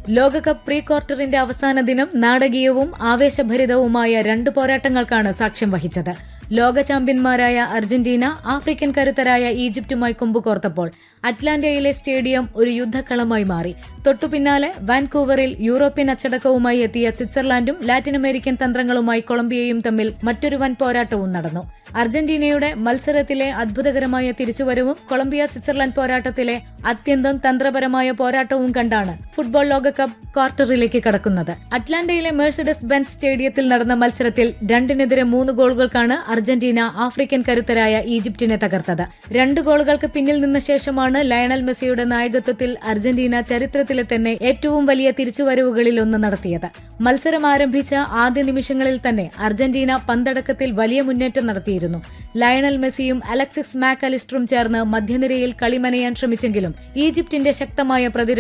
ലോകകപ്പ് പ്രീ ക്വാർട്ടറിന്റെ അവസാന ദിനം നാടകീയവും ആവേശഭരിതവുമായ രണ്ട് പോരാട്ടങ്ങൾക്കാണ് സാക്ഷ്യം വഹിച്ചത് ലോക ചാമ്പ്യന്മാരായ അർജന്റീന ആഫ്രിക്കൻ കരുത്തരായ ഈജിപ്തുമായി കൊമ്പുകോർത്തപ്പോൾ അറ്റ്ലാന്റയിലെ സ്റ്റേഡിയം ഒരു യുദ്ധക്കളമായി മാറി തൊട്ടുപിന്നാലെ വാൻകൂവറിൽ യൂറോപ്യൻ അച്ചടക്കവുമായി എത്തിയ സ്വിറ്റ്സർലാൻഡും ലാറ്റിൻ അമേരിക്കൻ തന്ത്രങ്ങളുമായി കൊളംബിയയും തമ്മിൽ മറ്റൊരു വൻ പോരാട്ടവും നടന്നു അർജന്റീനയുടെ മത്സരത്തിലെ അത്ഭുതകരമായ തിരിച്ചുവരവും കൊളംബിയ സ്വിറ്റ്സർലാൻഡ് പോരാട്ടത്തിലെ അത്യന്തം തന്ത്രപരമായ പോരാട്ടവും കണ്ടാണ് ഫുട്ബോൾ ലോകകപ്പ് ക്വാർട്ടറിലേക്ക് കടക്കുന്നത് അറ്റ്ലാന്റയിലെ മേഴ്സിഡസ് ബെൻസ് സ്റ്റേഡിയത്തിൽ നടന്ന മത്സരത്തിൽ രണ്ടിനെതിരെ മൂന്ന് ഗോളുകൾക്കാണ് അർജന്റീന ആഫ്രിക്കൻ കരുത്തരായ ഈജിപ്തിനെ തകർത്തത് രണ്ട് ഗോളുകൾക്ക് പിന്നിൽ നിന്ന ശേഷമാണ് ലയണൽ മെസ്സിയുടെ നായകത്വത്തിൽ അർജന്റീന ചരിത്രത്തിലെ തന്നെ ഏറ്റവും വലിയ തിരിച്ചുവരവുകളിൽ ഒന്ന് നടത്തിയത് മത്സരം ആരംഭിച്ച ആദ്യ നിമിഷങ്ങളിൽ തന്നെ അർജന്റീന പന്തടക്കത്തിൽ വലിയ മുന്നേറ്റം നടത്തിയിരുന്നു ലയണൽ മെസ്സിയും അലക്സിസ് മാക് അലിസ്റ്ററും ചേർന്ന് മധ്യനിരയിൽ കളിമനയാൻ ശ്രമിച്ചെങ്കിലും ഈജിപ്തിന്റെ ശക്തമായ പ്രതിരോധം